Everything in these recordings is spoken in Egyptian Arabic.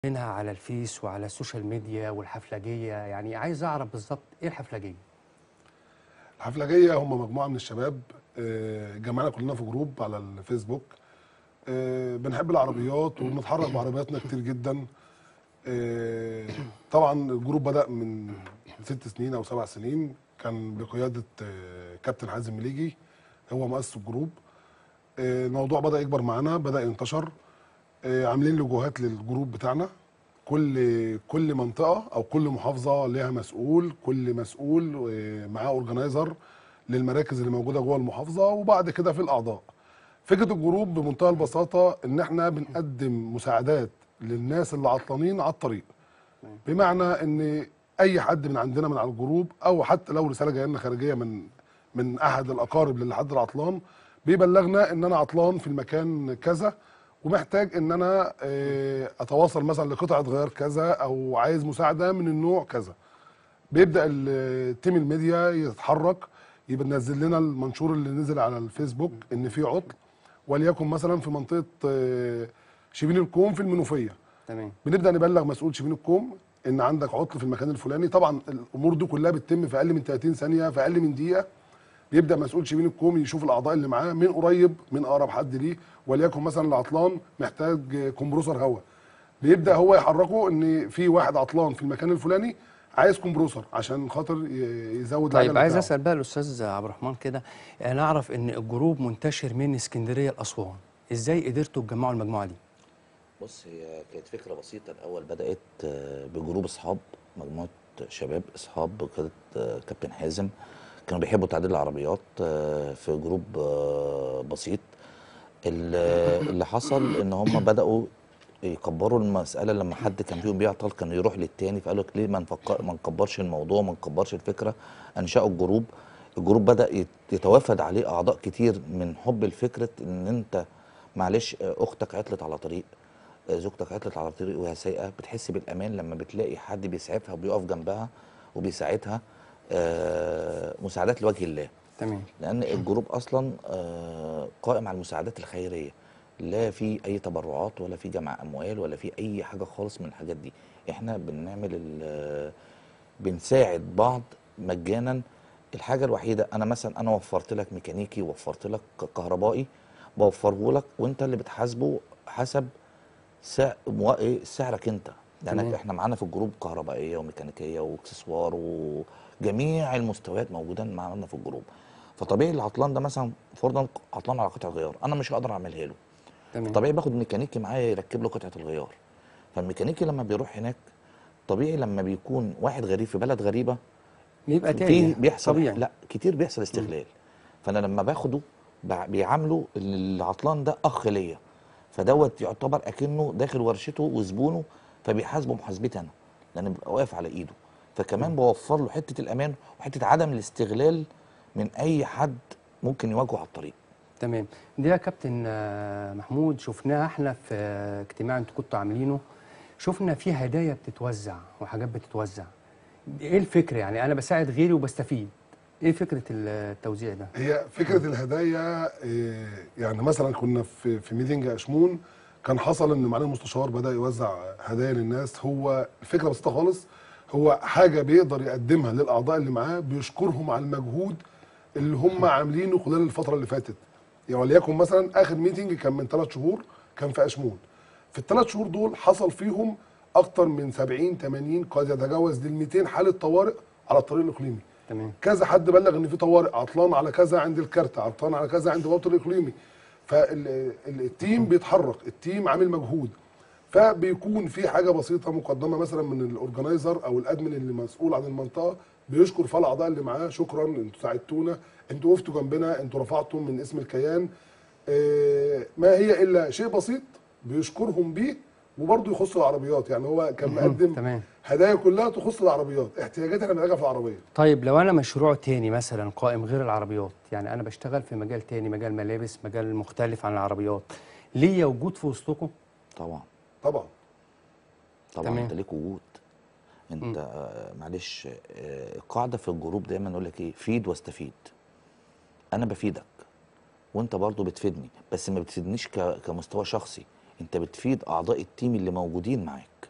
منها على الفيس وعلى السوشيال ميديا والحفلجية يعني عايز أعرف بالظبط إيه الحفلجية؟ الحفلجية هم مجموعة من الشباب آه، جمعنا كلنا في جروب على الفيسبوك آه، بنحب العربيات وبنتحرك بعربياتنا كتير جدا آه، طبعا الجروب بدأ من ست سنين أو سبع سنين كان بقيادة آه، كابتن حازم مليجي هو مؤسس الجروب آه، الموضوع بدأ يكبر معانا بدأ ينتشر آه، عاملين لوجوهات للجروب بتاعنا كل كل منطقه او كل محافظه ليها مسؤول كل مسؤول آه، معاه اورجنايزر للمراكز اللي موجوده جوه المحافظه وبعد كده في الاعضاء فكره الجروب بمنتهى البساطه ان احنا بنقدم مساعدات للناس اللي عطلانين على الطريق بمعنى ان اي حد من عندنا من على الجروب او حتى لو رساله جايه لنا خارجيه من من احد الاقارب للحد العطلان بيبلغنا ان انا عطلان في المكان كذا ومحتاج ان انا آه، اتواصل مثلا لقطعه غيار كذا او عايز مساعده من النوع كذا بيبدا ال- تيم الميديا يتحرك يبقى نزل لنا المنشور اللي نزل على الفيسبوك ان في عطل وليكن مثلا في منطقه آه، شبين الكوم في المنوفيه تمام بنبدا نبلغ مسؤول شبين الكوم ان عندك عطل في المكان الفلاني طبعا الامور دي كلها بتتم في اقل من 30 ثانيه في اقل من دقيقه بيبدا مسؤول شبين الكوم يشوف الاعضاء اللي معاه من قريب من اقرب حد ليه وليكن مثلا العطلان محتاج كمبروسر هواء بيبدا هو يحركه ان في واحد عطلان في المكان الفلاني عايز كمبروسر عشان خاطر ي- يزود طيب العجلة عايز بتاعه. أسأل بقى الأستاذ عبد الرحمن كده أنا أعرف إن الجروب منتشر من اسكندرية لأسوان إزاي قدرتوا تجمعوا المجموعة دي؟ بص هي كانت فكره بسيطه الاول بدات آه، بجروب اصحاب مجموعه شباب اصحاب بقياده آه، كابتن حازم كانوا بيحبوا تعديل العربيات آه، في جروب آه، بسيط ال- اللي حصل ان هم بداوا يكبروا المساله لما حد كان فيهم بيعطل كان يروح للتاني فقالوا لك ليه ما نفكر ما نكبرش الموضوع ما نكبرش الفكره انشأوا الجروب الجروب بدا يت- يتوافد عليه اعضاء كتير من حب الفكره ان انت معلش آه، اختك عطلت على طريق آه، زوجتك عطلت على طريق وهي سايقه بتحس بالامان لما بتلاقي حد بيسعفها وبيقف جنبها وبيساعدها آه، مساعدات لوجه الله تمام لان الجروب اصلا آه، قائم على المساعدات الخيريه لا في اي تبرعات ولا في جمع اموال ولا في اي حاجه خالص من الحاجات دي احنا بنعمل ال- بنساعد بعض مجانا الحاجه الوحيده انا مثلا انا وفرت لك ميكانيكي وفرت لك كهربائي بوفره لك وانت اللي بتحاسبه حسب سعر موا- إيه سعرك انت تمام. لان احنا معانا في الجروب كهربائيه وميكانيكيه واكسسوار وجميع المستويات موجوده معانا في الجروب فطبيعي العطلان ده مثلا فرضا عطلان على قطعه غيار انا مش هقدر اعملها له تمام طبيعي باخد ميكانيكي معايا يركب له قطعه الغيار فالميكانيكي لما بيروح هناك طبيعي لما بيكون واحد غريب في بلد غريبه بيبقى في تاني بيحصل طبيعي لا كتير بيحصل استغلال فانا لما باخده بع- بيعاملوا العطلان ده اخ ليا فدوت يعتبر اكنه داخل ورشته وزبونه فبيحاسبه محاسبتي انا لان بيبقى واقف على ايده فكمان بوفر له حته الامان وحته عدم الاستغلال من اي حد ممكن يواجهه على الطريق تمام دي يا كابتن آه، محمود شفناها احنا في آه، اجتماع انتوا كنتوا عاملينه شفنا في هدايا بتتوزع وحاجات بتتوزع ايه الفكره يعني انا بساعد غيري وبستفيد ايه فكره التوزيع ده هي فكره الهدايا إيه، يعني مثلا كنا في في ميتنج اشمون كان حصل ان معالي المستشار بدا يوزع هدايا للناس هو الفكره بسيطه خالص هو حاجه بيقدر يقدمها للاعضاء اللي معاه بيشكرهم على المجهود اللي هم عاملينه خلال الفتره اللي فاتت يعني وليكن مثلا اخر ميتنج كان من ثلاث شهور كان في اشمون في الثلاث شهور دول حصل فيهم اكتر من 70 80 قد يتجاوز لل 200 حاله طوارئ على الطريق الاقليمي تمام كذا حد بلغ ان في طوارئ عطلان على كذا عند الكارت عطلان على كذا عند بوابه الاقليمي فالتيم بيتحرك التيم عامل مجهود فبيكون في حاجه بسيطه مقدمه مثلا من الاورجنايزر او الادمن اللي مسؤول عن المنطقه بيشكر فيها الاعضاء اللي معاه شكرا انتوا ساعدتونا انتوا وقفتوا جنبنا انتوا رفعتم من اسم الكيان آه، ما هي الا شيء بسيط بيشكرهم بيه وبرضه يخص العربيات يعني هو كان مقدم تمام هدايا كلها تخص العربيات احتياجات احنا بنحتاجها في العربيه طيب لو انا مشروع تاني مثلا قائم غير العربيات يعني انا بشتغل في مجال تاني مجال ملابس مجال مختلف عن العربيات ليا وجود في وسطكم طبعا طبعا طبعا تمام. انت ليك وجود انت آه، معلش آه، القاعده في الجروب دايما يقول لك ايه فيد واستفيد انا بفيدك وانت برضو بتفيدني بس ما بتفيدنيش ك- كمستوى شخصي انت بتفيد اعضاء التيم اللي موجودين معاك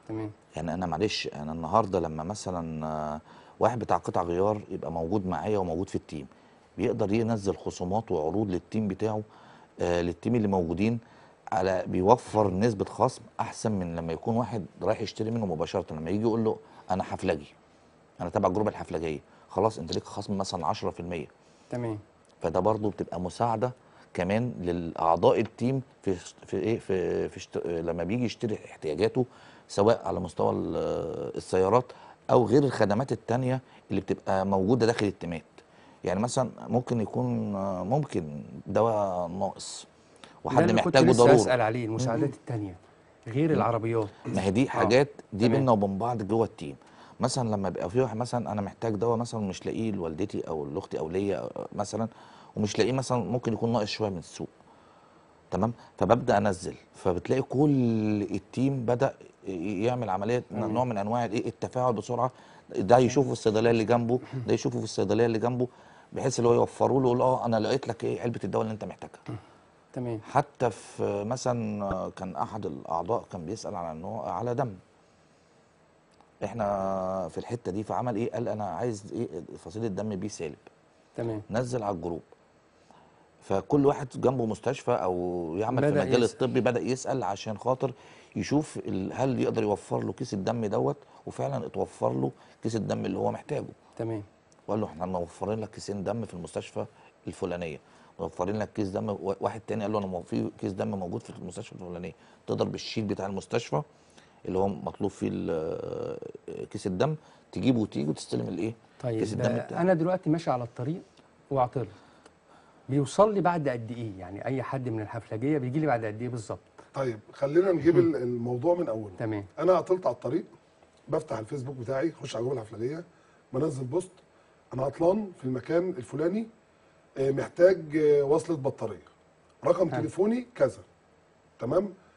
تمام يعني انا معلش انا النهارده لما مثلا آه، واحد بتاع قطع غيار يبقى موجود معايا وموجود في التيم بيقدر ينزل خصومات وعروض للتيم بتاعه آه للتيم اللي موجودين على بيوفر نسبة خصم أحسن من لما يكون واحد رايح يشتري منه مباشرة لما يجي يقول له أنا حفلجي أنا تبع الجروب الحفلجية خلاص أنت ليك خصم مثلا 10% تمام فده برضو بتبقى مساعده كمان للاعضاء التيم في في ايه في, في اشت... لما بيجي يشتري احتياجاته سواء على مستوى ال- السيارات او غير الخدمات التانية اللي بتبقى موجوده داخل التيمات يعني مثلا ممكن يكون آه، ممكن دواء ناقص ده وحد اللي كنت محتاجه لسه ضروري اسال عليه المساعدات التانية غير العربيات ما هي دي حاجات دي تمام. بينا وبين بعض جوه التيم مثلا لما يبقى في واحد مثلا انا محتاج دواء مثلا مش لاقيه لوالدتي او لاختي او ليا أو- مثلا ومش لاقيه مثلا ممكن يكون ناقص شويه من السوق تمام فببدا انزل فبتلاقي كل التيم بدا ي- يعمل عمليه تمام. نوع من انواع الايه التفاعل بسرعه ده يشوفه في الصيدليه اللي جنبه ده يشوفه في الصيدليه اللي جنبه بحيث اللي هو يوفروا له يقول اه انا لقيت لك ايه علبه الدواء اللي انت محتاجها تمام حتى في مثلا آه، كان احد الاعضاء كان بيسال على انه على دم احنا في الحته دي فعمل ايه قال انا عايز ايه فصيله الدم بي سالب تمام نزل على الجروب فكل واحد جنبه مستشفى او يعمل في بدأ المجال يسأل. الطبي بدا يسال عشان خاطر يشوف ال- هل يقدر يوفر له كيس الدم دوت وفعلا اتوفر له كيس الدم اللي هو محتاجه تمام وقال له احنا موفرين لك كيسين دم في المستشفى الفلانيه موفرين لك كيس دم و- واحد تاني قال له انا مو- في كيس دم موجود في المستشفى الفلانيه تقدر بالشيت بتاع المستشفى اللي هو مطلوب فيه ال- كيس الدم تجيبه وتيجي وتستلم الايه طيب كيس الدم آه، بتاعك انا دلوقتي ماشي على الطريق وعطلت بيوصل لي بعد قد ايه يعني اي حد من الحفلجيه بيجي لي بعد قد ايه بالظبط طيب خلينا نجيب ال- الموضوع من اوله تمام انا عطلت على الطريق بفتح الفيسبوك بتاعي اخش على جروب الحفلجيه بنزل بوست انا عطلان في المكان الفلاني آه، محتاج آه، وصله بطاريه رقم حلو. تليفوني كذا تمام